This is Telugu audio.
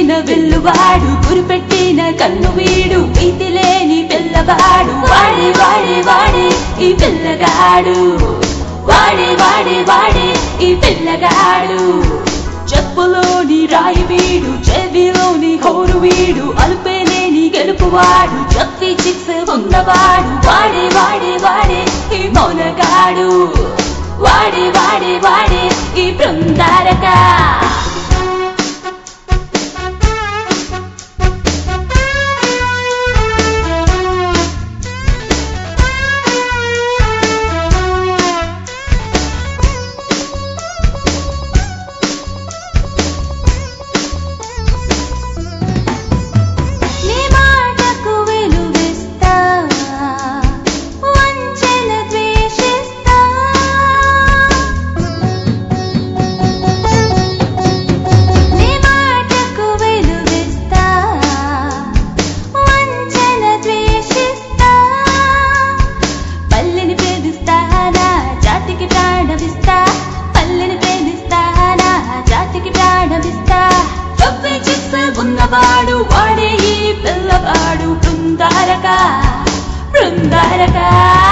విరిసిన వెల్లువాడు గురిపెట్టిన కన్ను వీడు ప్రీతి లేని పిల్లవాడు వాడే వాడే వాడే ఈ పిల్లగాడు వాడే వాడే వాడే ఈ పిల్లగాడు చెప్పులోని రాయి వీడు చెవిలోని హోరు వీడు అలుపేలేని గెలుపువాడు చెప్పి చిక్స్ ఉన్నవాడు వాడే వాడే వాడే ఈ మౌనగాడు వాడే వాడే వాడే ఈ బృందారక నీ మాటకు విలువిస్తా వంచన ద్వేషిస్తా నీ మాటకు విలువిస్తా వంచన ద్వేషిస్తా పల్లెని ప్రేమిస్తానా జాతికి ప్రాణమిస్తా పల్లెని ప్రేమిస్తానా జాతికి ప్రాణమిస్తా తప్పే చేసే ఉన్నవాడు వాడే ఈ పిల్లవాడు బృందారక బృందారక